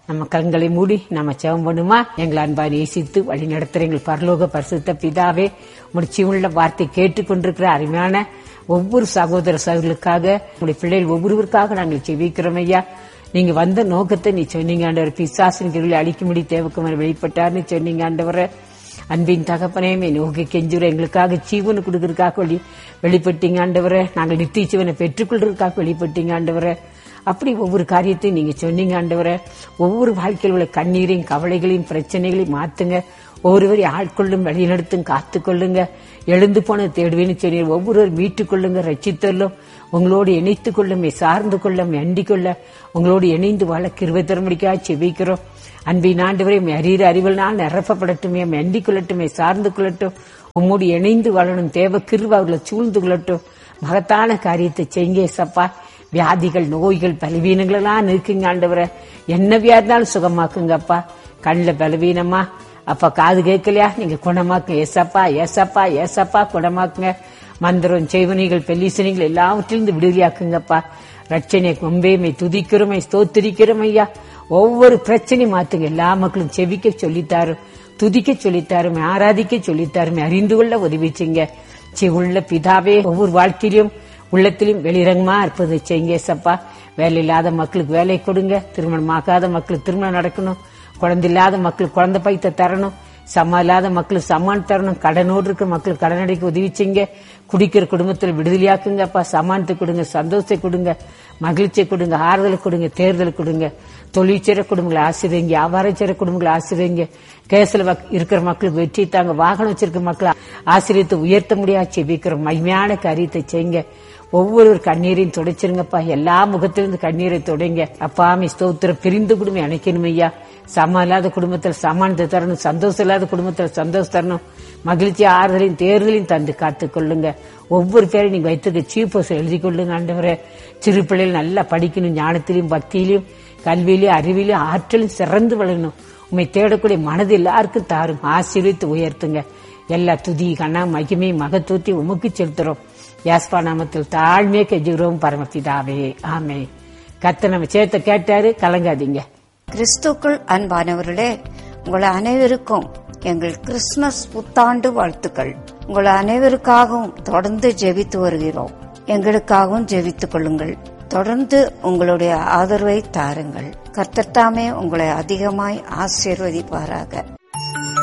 நம்ம கண்களை மூடி நம்ம ஜெபம் பண்ணுமா எங்களை அன்பா நேசித்து வழி நடத்துற எங்கள் பரலோக பரிசுத்த பிதாவே முடிச்சியுள்ள வார்த்தை கேட்டுக்கொண்டிருக்கிற அருமையான ஒவ்வொரு சகோதர சகோதரர்களுக்காக உங்களுடைய பிள்ளைகள் ஒவ்வொருவருக்காக நாங்கள் செவிக்கிறோம் ஐயா நீங்க வந்த நோக்கத்தை நீ சொன்னீங்க ஆண்டவர் பிசாசின் கிருளை அழிக்கும்படி தேவக்குமார் வெளிப்பட்டார்னு சொன்னீங்க ஆண்டவரை அன்பின் தகப்பனையுமே நோக்கி கெஞ்சுற எங்களுக்காக ஜீவனை கொடுக்கறதுக்காக வெளி வெளிப்பட்டீங்க ஆண்டவரை நாங்கள் நித்திய ஜீவனை பெற்றுக்கொள்றதுக்காக வெளிப்பட்டீங்க ஆண்டவரை அப்படி ஒவ்வொரு காரியத்தையும் நீங்க சொன்னீங்க ஆண்டவரை ஒவ்வொரு வாழ்க்கையில் உள்ள கண்ணீரையும் கவலைகளையும் பிரச்சனைகளையும் மாத்துங்க ஒவ்வொருவரையும் ஆட்கொள்ளும் வழிநடத்தும் காத்துக்கொள்ளுங்க எழுந்து போன தேடுவேன்னு சொன்னீர் ஒவ்வொருவர் மீட்டுக் கொள்ளுங்க ரச்சித்தல்லும் உங்களோடு இணைத்துக் கொள்ளும் சார்ந்து கொள்ளும் அண்டிக் கொள்ள உங்களோடு இணைந்து வாழ கிருவை தரமுடிக்காக செவிக்கிறோம் அன்பின் ஆண்டவரை அறிகிற அறிவல்னால் நிரப்பப்படட்டுமே அண்டிக் கொள்ளட்டுமே சார்ந்து கொள்ளட்டும் உம்மோடு இணைந்து வாழணும் தேவ கிருவ அவர்களை சூழ்ந்து கொள்ளட்டும் மகத்தான காரியத்தை செய்ங்க சப்பா வியாதிகள் நோய்கள் பலவீனங்கள் எல்லாம் இருக்குங்க ஆண்டவரை என்ன வியாதினாலும் சுகமாக்குங்கப்பா கண்ணில் பலவீனமா அப்பா காது கேட்கலையா நீங்க குணமாக்குங்க ஏசப்பா ஏசப்பா ஏசப்பா குணமாக்குங்க மந்திரம் செய்வனிகள் பெல்லிசனிகள் எல்லாவற்றிலிருந்து விடுதலையாக்குங்கப்பா ரட்சனை கொம்பேமை துதிக்கிறோமை ஸ்தோத்திரிக்கிறோம் ஐயா ஒவ்வொரு பிரச்சனையும் மாத்துங்க எல்லா மக்களும் செவிக்க சொல்லித்தாரும் துதிக்க சொல்லித்தாருமே ஆராதிக்க சொல்லித்தாருமே அறிந்து கொள்ள உதவிச்சுங்க சி உள்ள பிதாவே ஒவ்வொரு வாழ்க்கையிலும் உள்ளத்திலும் வெளிரங்கமா இருப்பதை செய்யுங்க சப்பா வேலை இல்லாத மக்களுக்கு வேலை கொடுங்க திருமணம் ஆகாத மக்களுக்கு திருமணம் நடக்கணும் குழந்தை இல்லாத மக்களுக்கு குழந்தை பைத்த தரணும் சம்மா இல்லாத மக்களுக்கு சம்மான் தரணும் கடனோடு இருக்கிற மக்களுக்கு கடன் அடைக்க உதவி செய்யுங்க குடிக்கிற குடும்பத்தில் விடுதலையாக்குங்கப்பா சமானத்தை கொடுங்க சந்தோஷத்தை கொடுங்க மகிழ்ச்சியை கொடுங்க ஆறுதலை கொடுங்க தேர்தல் கொடுங்க தொழிற்சிற குடும்பங்களை ஆசிரியங்க வியாபாரச்சிற குடும்பங்களை ஆசிரியங்க கேஸ்ல இருக்கிற மக்களுக்கு வெற்றி தாங்க வாகனம் வச்சிருக்கிற மக்களை ஆசிரியத்தை உயர்த்த முடியாது செபிக்கிற மகிமையான காரியத்தை செய்யுங்க ஒவ்வொரு கண்ணீரையும் துடைச்சிருங்கப்பா எல்லா முகத்திலிருந்து கண்ணீரை துடைங்க அப்பாமி ஸ்தோத்திரம் பிரிந்து குடும்பம் அணைக்கணும் ஐயா சமம் இல்லாத குடும்பத்தில் சமானத்தை தரணும் சந்தோஷம் இல்லாத குடும்பத்தில் சந்தோஷம் தரணும் மகிழ்ச்சி ஆறுதலையும் தேர்தலையும் தந்து காத்து கொள்ளுங்க ஒவ்வொரு பேரையும் நீங்க வைத்திருக்க சீப்போஸ் எழுதி கொள்ளுங்க ஆண்டவரை சிறு பிள்ளைகள் நல்லா படிக்கணும் ஞானத்திலையும் பக்தியிலையும் கல்வியிலையும் அறிவிலையும் ஆற்றலும் சிறந்து வளரணும் உண்மை தேடக்கூடிய மனது எல்லாருக்கும் தாரும் ஆசீர்வித்து உயர்த்துங்க எல்லா துதி கண்ணா மகிமை மகத்துவத்தை உமக்கு செலுத்துறோம் யாஸ்பா நாமத்தில் தாழ்மையை கெஞ்சுகிறோம் பரமபிதாவே ஆமே கத்த நம்ம சேர்த்த கேட்டாரு கலங்காதீங்க கிறிஸ்துக்குள் அன்பானவர்களே உங்கள் அனைவருக்கும் எங்கள் கிறிஸ்துமஸ் புத்தாண்டு வாழ்த்துக்கள் உங்கள் அனைவருக்காகவும் தொடர்ந்து ஜெபித்து வருகிறோம் எங்களுக்காகவும் ஜெபித்துக் கொள்ளுங்கள் தொடர்ந்து உங்களுடைய ஆதரவை தாருங்கள் கர்த்தத்தாமே உங்களை அதிகமாய் ஆசீர்வதிப்பாராக